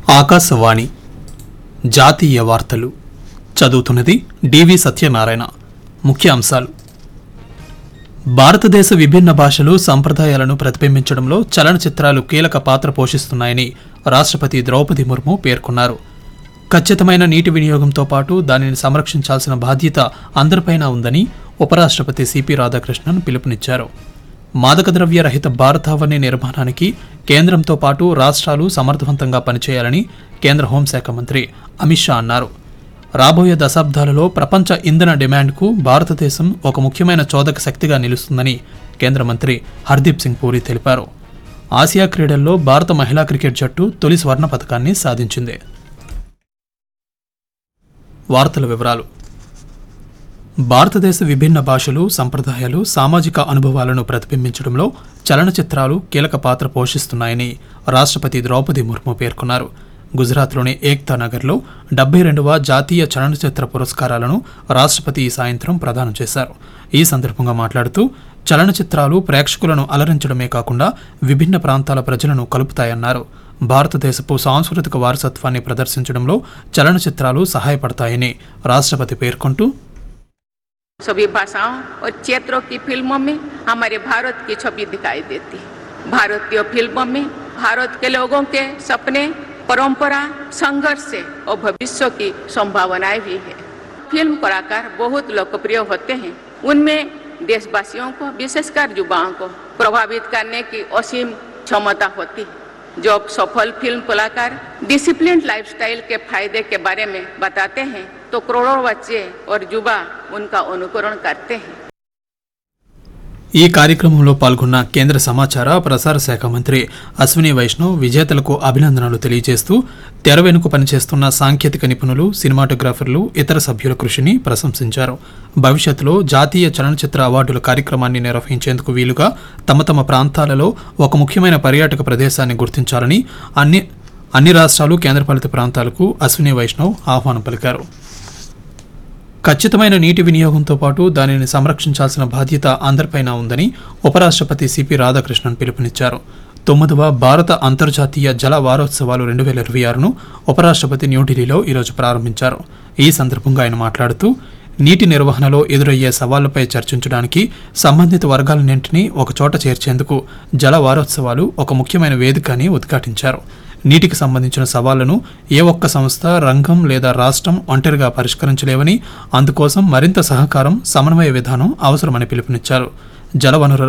ఆకాశవాణి జాతీయ వార్తలు చదువుతున్నది డివి సత్యనారాయణ ముఖ్య అంశాలు భారతదేశ విభిన్న భాషలు సంప్రదాయాలను ప్రతిబింబించడంలో చలనచిత్రాలు కీలక పాత్ర పోషిస్తున్నాయని రాష్ట్రపతి ద్రౌపది ముర్ము పేర్కొన్నారు ఖచ్చితమైన నీటి వినియోగంతో పాటు దానిని సంరక్షించాల్సిన బాధ్యత అందరిపైన ఉందని ఉపరాష్ట్రపతి సిపి రాధాకృష్ణన్ పిలుపునిచ్చారు మాదక ద్రవ్య రహిత భారతావని నిర్మాణానికి కేంద్రంతో పాటు రాష్ట్రాలు సమర్థవంతంగా పనిచేయాలని కేంద్ర హోంశాఖ మంత్రి అమిత్ షా అన్నారు రాబోయే దశాబ్దాలలో ప్రపంచ ఇంధన డిమాండ్కు భారతదేశం ఒక ముఖ్యమైన చోదక శక్తిగా నిలుస్తుందని కేంద్ర మంత్రి హర్దీప్ సింగ్ పూరి తెలిపారు ఆసియా క్రీడల్లో భారత మహిళా క్రికెట్ జట్టు తొలి స్వర్ణ పథకాన్ని సాధించింది వార్తల వివరాలు భారతదేశ విభిన్న భాషలు సంప్రదాయాలు సామాజిక అనుభవాలను ప్రతిబింబించడంలో చలనచిత్రాలు కీలక పాత్ర పోషిస్తున్నాయని రాష్ట్రపతి ద్రౌపది ముర్ము పేర్కొన్నారు గుజరాత్లోని ఏక్తా నగర్లో డెబ్బై రెండవ జాతీయ చలనచిత్ర పురస్కారాలను రాష్ట్రపతి ఈ సాయంత్రం ప్రదానం చేశారు ఈ సందర్భంగా మాట్లాడుతూ చలనచిత్రాలు ప్రేక్షకులను అలరించడమే కాకుండా విభిన్న ప్రాంతాల ప్రజలను కలుపుతాయన్నారు భారతదేశపు సాంస్కృతిక వారసత్వాన్ని ప్రదర్శించడంలో చలనచిత్రాలు సహాయపడతాయని రాష్ట్రపతి పేర్కొంటూ सभी भाषाओं और क्षेत्रों की फिल्मों में हमारे भारत की छवि दिखाई देती है भारतीय फिल्मों में भारत के लोगों के सपने परंपरा संघर्ष से और भविष्य की संभावनाएं भी है फिल्म कलाकार बहुत लोकप्रिय होते हैं उनमें देशवासियों को विशेषकर युवाओं को प्रभावित करने की असीम क्षमता होती है जब सफल फिल्म कलाकार डिसिप्लिन लाइफस्टाइल के फायदे के बारे में बताते हैं तो करोड़ों बच्चे और युवा उनका अनुकरण करते हैं ఈ కార్యక్రమంలో పాల్గొన్న కేంద్ర సమాచార ప్రసార శాఖ మంత్రి అశ్విని వైష్ణవ్ విజేతలకు అభినందనలు తెలియజేస్తూ తెర వెనుక పనిచేస్తున్న సాంకేతిక నిపుణులు సినిమాటోగ్రాఫర్లు ఇతర సభ్యుల కృషిని ప్రశంసించారు భవిష్యత్తులో జాతీయ చలనచిత్ర అవార్డుల కార్యక్రమాన్ని నిర్వహించేందుకు వీలుగా తమ తమ ప్రాంతాలలో ఒక ముఖ్యమైన పర్యాటక ప్రదేశాన్ని గుర్తించాలని అన్ని అన్ని రాష్ట్రాలు కేంద్రపాలిత ప్రాంతాలకు అశ్విని వైష్ణవ్ ఆహ్వానం పలికారు ఖచ్చితమైన నీటి వినియోగంతో పాటు దానిని సంరక్షించాల్సిన బాధ్యత అందరిపైన ఉందని ఉపరాష్ట్రపతి సిపి రాధాకృష్ణన్ పిలుపునిచ్చారు తొమ్మిదవ భారత అంతర్జాతీయ జల వారోత్సవాలు రెండు వేల ఇరవై ఆరును ఉపరాష్ట్రపతి న్యూఢిల్లీలో ఈరోజు ప్రారంభించారు ఈ సందర్భంగా ఆయన మాట్లాడుతూ నీటి నిర్వహణలో ఎదురయ్యే సవాళ్లపై చర్చించడానికి సంబంధిత వర్గాలన్నింటినీ ఒకచోట చేర్చేందుకు జల వారోత్సవాలు ఒక ముఖ్యమైన వేదిక అని ఉద్ఘాటించారు నీటికి సంబంధించిన సవాళ్లను ఏ ఒక్క సంస్థ రంగం లేదా రాష్ట్రం ఒంటరిగా పరిష్కరించలేవని అందుకోసం మరింత సహకారం సమన్వయ విధానం అవసరమని పిలుపునిచ్చారు జలవనరుల